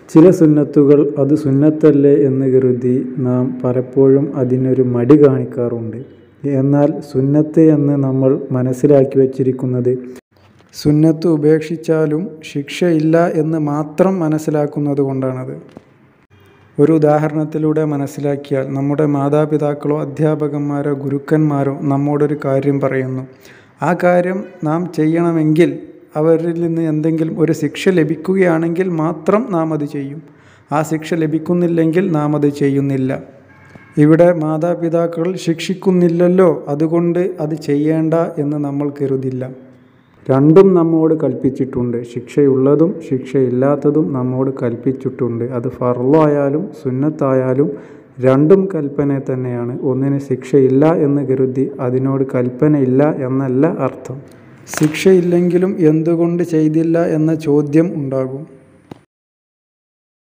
ചില സുന്നത്തുകൾ അത് സുന്നത്തല്ലേ എന്ന് കരുതി നാം പലപ്പോഴും അതിനൊരു മടി കാണിക്കാറുണ്ട് എന്നാൽ സുന്നത്ത് എന്ന് നമ്മൾ മനസ്സിലാക്കി വച്ചിരിക്കുന്നത് സുന്നത്ത് ഉപേക്ഷിച്ചാലും ശിക്ഷയില്ല എന്ന് മാത്രം മനസ്സിലാക്കുന്നത് കൊണ്ടാണത് ഒരു ഉദാഹരണത്തിലൂടെ മനസ്സിലാക്കിയാൽ നമ്മുടെ മാതാപിതാക്കളോ അധ്യാപകന്മാരോ ഗുരുക്കന്മാരോ നമ്മോടൊരു കാര്യം പറയുന്നു ആ കാര്യം നാം ചെയ്യണമെങ്കിൽ അവരിൽ നിന്ന് എന്തെങ്കിലും ഒരു ശിക്ഷ ലഭിക്കുകയാണെങ്കിൽ മാത്രം നാം അത് ചെയ്യും ആ ശിക്ഷ ലഭിക്കുന്നില്ലെങ്കിൽ നാം അത് ചെയ്യുന്നില്ല ഇവിടെ മാതാപിതാക്കൾ ശിക്ഷിക്കുന്നില്ലല്ലോ അതുകൊണ്ട് അത് ചെയ്യേണ്ട എന്ന് നമ്മൾ കരുതില്ല രണ്ടും നമ്മോട് കൽപ്പിച്ചിട്ടുണ്ട് ശിക്ഷയുള്ളതും ശിക്ഷയില്ലാത്തതും നമ്മോട് കൽപ്പിച്ചിട്ടുണ്ട് അത് ഫർളായാലും സുന്നത്തായാലും രണ്ടും കൽപ്പന തന്നെയാണ് ഒന്നിന് ശിക്ഷയില്ല എന്ന് കരുതി അതിനോട് കൽപ്പനയില്ല എന്നല്ല അർത്ഥം ശിക്ഷയില്ലെങ്കിലും എന്തുകൊണ്ട് ചെയ്തില്ല എന്ന ചോദ്യം ഉണ്ടാകും